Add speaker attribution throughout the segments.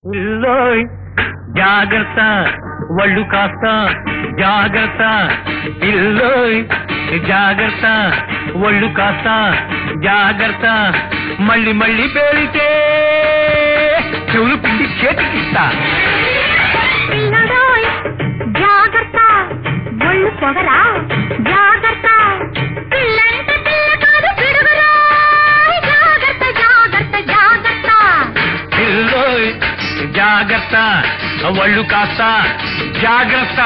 Speaker 1: పిల్లోయ్ జాగ్రత్త ఒళ్ళు కాస్త జాగ్రత్త పిల్లోయ్ జాగ్రత్త ఒళ్ళు కాస్త జాగ్రత్త మళ్ళీ మళ్ళీ పేలితే చెవులు పిండి చేతికిస్తా
Speaker 2: పిల్లడోయ్ జాగ్రత్త ఒళ్ళు పొగరా జాగ్రత్త పిల్లంటే పిల్ల కాదు పిడుగురా జాగ్రత్త జాగ్రత్త జాగ్రత్త
Speaker 1: పిల్లోయ్ జాగ్రత్త ఒళ్ళు కాస్త జాగ్రత్త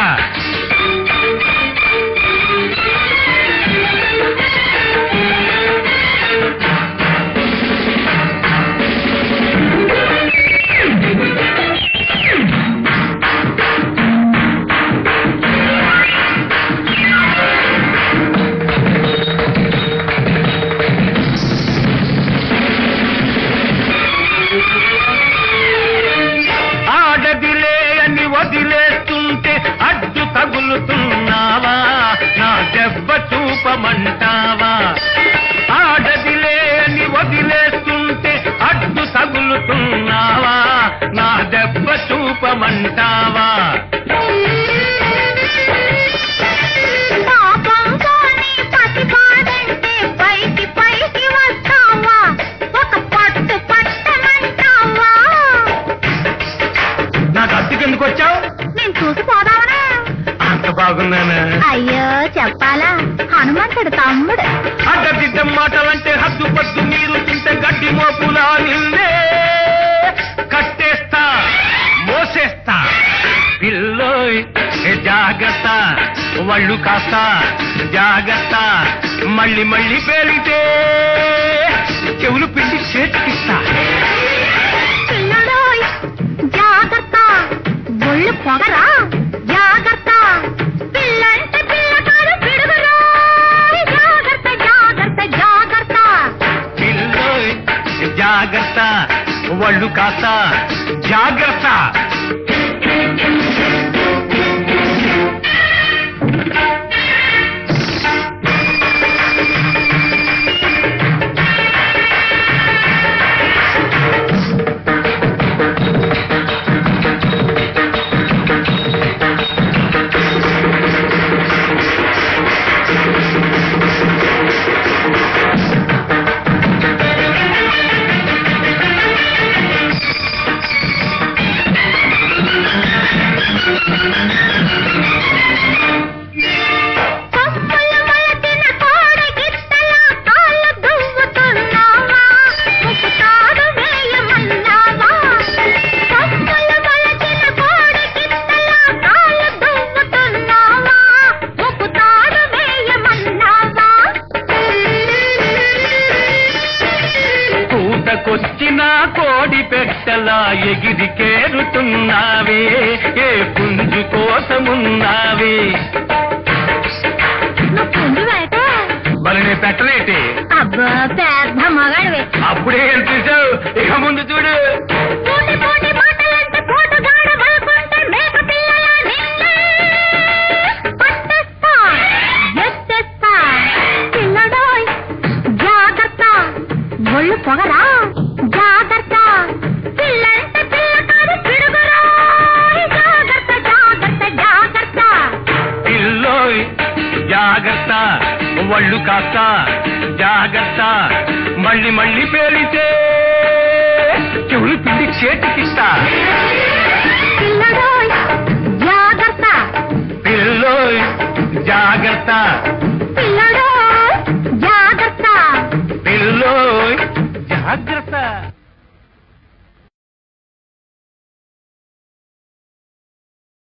Speaker 1: ఆడదిలే అని వదిలేస్తుంటే అడ్డు తగులుతున్నావా నా దెబ్బ చూపమంటావా ఆడదిలే అని వదిలేస్తుంటే అడ్డు తగులుతున్నావా నా దెబ్బ చూపమంటావా
Speaker 2: పాపంతోనే పసిపాడంటే పైకి పైకి వస్తావా ఒక పట్టు పట్టమంటావా
Speaker 1: నాకు అద్దెకెందుకు వచ్చావు
Speaker 2: నేను చూసిపోదావనా
Speaker 1: అంత బాగున్నానా
Speaker 2: అయ్యో చెప్పాలా హనుమంతుడు తమ్ముడు
Speaker 1: అడ్డదిడ్డం మాటలంటే హద్దు పద్దు మీరు తింటే గడ్డి మోపులా నిన్నే కట్టేస్తా మోసేస్తా పిల్లోయ్ ఏ జాగ్రత్త వాళ్ళు కాస్త జాగ్రత్త మళ్ళీ మళ్ళీ పేలితే చెవులు పిండి చేతికిస్తా
Speaker 2: పిల్లడోయ్ జాగ్రత్త ఒళ్ళు పొగరా జాగ్రత్త పిల్లంటే పిల్ల కాదు పిడుగురా జాగ్రత్త జాగ్రత్త జాగ్రత్త
Speaker 1: పిల్లోయ్ ఏ జాగ్రత్త వాళ్ళు కాస్త జాగ్రత్త
Speaker 2: కొప్పులు మొలచిన కోడి గిత్తలా కాళ్ళు దువ్వుతున్నావా ముక్కు తాడు వేయమన్నావా కొప్పులు మొలచిన కోడి గిత్తలా కాళ్ళు దువ్వుతున్నావా ముక్కు తాడు వేయమన్నావా
Speaker 1: పూటకొచ్చిన కోడి పెట్టలా ఎగిరి కేరుతున్నావే ఏ పుంజు కోసమున్నావే
Speaker 2: నువ్వు పుంజువైతే
Speaker 1: మరి నేను పెట్టలేటి
Speaker 2: అబ్బా పెద్ద మగాడివే
Speaker 1: అప్పుడే ఏం చూసావు ఇక ముందు చూడు
Speaker 2: పోటీ పోటీ మాటలంటే పోటుగాడ వలకుంటే మేక పిల్లల నిన్నే పట్టేస్తా ఎత్తేస్తా పిల్లడోయ్ జాగ్రత్త ఒళ్ళు పొగరా జాగ్రత్త పిల్లంటే పిల్ల కాదు పిడుగురా జాగ్రత్త జాగ్రత్త జాగ్రత్త
Speaker 1: పిల్లోయ్ జాగ్రత్త ఒళ్ళు కాస్త జాగ్రత్త మళ్ళీ మళ్ళీ పేలితే చెవులు పిండి చేతికిస్తా
Speaker 2: పిల్లడోయ్ జాగ్రత్త
Speaker 1: పిల్లోయ్ జాగ్రత్త
Speaker 2: పిల్లడోయ్ జాగ్రత్త
Speaker 1: పిల్లోయ్ జాగ్రత్త